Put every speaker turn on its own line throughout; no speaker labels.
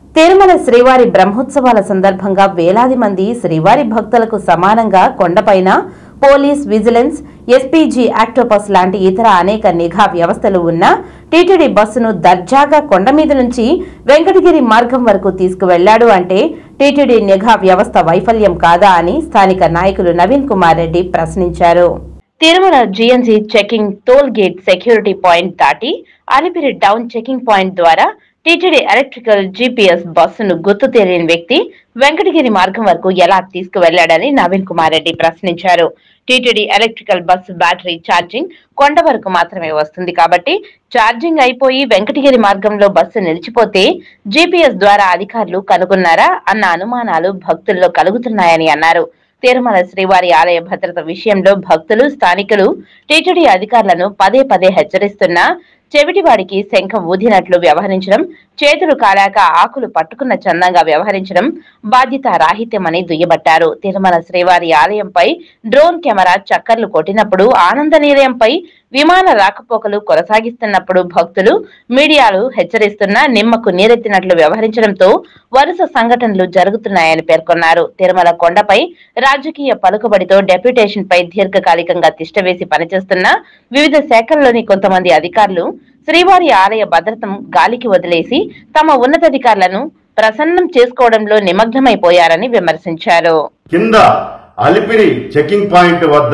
తిరుమల శ్రీవారి బ్రహ్మోత్సవాల సందర్భంగా వేలాది మంది శ్రీవారి భక్తులకు సమానంగా కొండపైన పోలీస్ విజిలెన్స్ ఎస్పీజీ ఆక్టోపస్ లాంటి ఇతర అనేక నిఘా వ్యవస్థలు ఉన్న టీటీడీ బస్సును దర్జాగా కొండ మీద నుంచి వెంకటగిరి మార్గం వరకు తీసుకువెళ్లాడు అంటే టీటీడీ నిఘా వ్యవస్థ వైఫల్యం కాదా అని స్థానిక నాయకులు నవీన్ కుమార్ రెడ్డి ప్రశ్నించారు Tirumala GNC checking toll gate security point దాటి అలిపిరి డౌన్ చెకింగ్ పాయింట్ ద్వారా టీటీడీ ఎలక్ట్రికల్ జీపీఎస్ బస్సును గుర్తు తెలియని వ్యక్తి వెంకటగిరి మార్గం వరకు ఎలా తీసుకువెళ్లాడని నవీన్ కుమార్ రెడ్డి ప్రశ్నించారు TTD electrical bus battery charging కొండ వరకు మాత్రమే వస్తుంది కాబట్టి ఛార్జింగ్ అయిపోయి వెంకటగిరి మార్గంలో బస్సు నిలిచిపోతే జీపీఎస్ ద్వారా అధికారులు కనుగొన్నారా అన్న అనుమానాలు భక్తుల్లో కలుగుతున్నాయని అన్నారు తిరుమల శ్రీవారి ఆలయ భద్రత విషయంలో భక్తులు స్థానికులు టీటీడీ అధికారులను పదే పదే హెచ్చరిస్తున్నా చెవిటివాడికి శంఖం ఊదినట్లు వ్యవహరించడం చేతులు కాలాక ఆకులు పట్టుకున్న చందంగా వ్యవహరించడం బాధ్యత రాహిత్యమని దుయ్యబట్టారు తిరుమల శ్రీవారి ఆలయంపై డ్రోన్ కెమెరా చక్కర్లు కొట్టినప్పుడు ఆనంద నిలయంపై విమాన రాకపోకలు కొనసాగిస్తున్నప్పుడు భక్తులు మీడియాలు హెచ్చరిస్తున్నా నిమ్మకు నీరెత్తినట్లు వ్యవహరించడంతో వరుస సంఘటనలు జరుగుతున్నాయని పేర్కొన్నారు తిరుమల కొండపై రాజకీయ పలుకుబడితో డెప్యుటేషన్ పై దీర్ఘకాలికంగా తిష్టవేసి పనిచేస్తున్న వివిధ శాఖల్లోని కొంతమంది అధికారులు శ్రీవారి ఆలయ భద్రతను గాలికి వదిలేసి తమ ఉన్నతాధికారులను ప్రసన్నం చేసుకోవడంలో నిమగ్నమైపోయారని విమర్శించారు
కింద అలిపిరి చెకింగ్ పాయింట్ వద్ద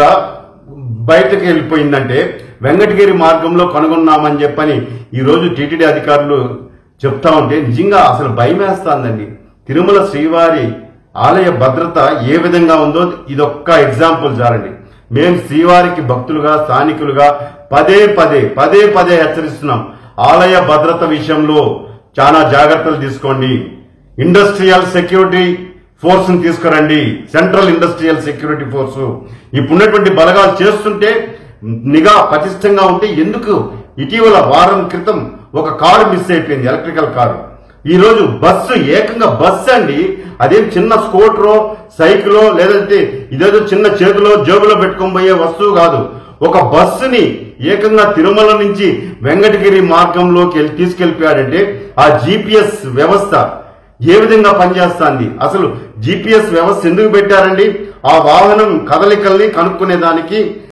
బయటకు వెళ్ళిపోయిందంటే వెంకటగిరి మార్గంలో కనుగొన్నామని చెప్పని ఈ రోజు టీటీడీ అధికారులు చెప్తా ఉంటే నిజంగా అసలు భయమేస్తాందండి తిరుమల శ్రీవారి ఆలయ భద్రత ఏ విధంగా ఉందో ఇదొక్క ఎగ్జాంపుల్ చాలండి మేం శ్రీవారికి భక్తులుగా స్థానికులుగా పదే పదే పదే పదే హెచ్చరిస్తున్నాం ఆలయ భద్రత విషయంలో చాలా జాగ్రత్తలు తీసుకోండి ఇండస్ట్రియల్ సెక్యూరిటీ ఫోర్స్ ని తీసుకురండి సెంట్రల్ ఇండస్ట్రియల్ సెక్యూరిటీ ఫోర్స్ ఇప్పుడున్నటువంటి బలగాలు చేస్తుంటే నిఘా పటిష్టంగా ఉంటే ఎందుకు ఇటీవల వారం క్రితం ఒక కారు మిస్ అయిపోయింది ఎలక్ట్రికల్ కారు ఈ రోజు బస్సు ఏకంగా బస్సు అండి అదేం చిన్న స్కూటరో సైకిలో లేదంటే ఇదేదో చిన్న చేతిలో జేబులో పెట్టుకొని పోయే వస్తువు కాదు ఒక బస్సుని ఏకంగా తిరుమల నుంచి వెంకటగిరి మార్గంలోకి వెళ్ళి తీసుకెళ్లిపోయాడంటే ఆ జీపీఎస్ వ్యవస్థ ఏ విధంగా పనిచేస్తుంది అసలు జీపీఎస్ వ్యవస్థ ఎందుకు పెట్టారండి ఆ వాహనం కదలికల్ని కనుక్కునే దానికి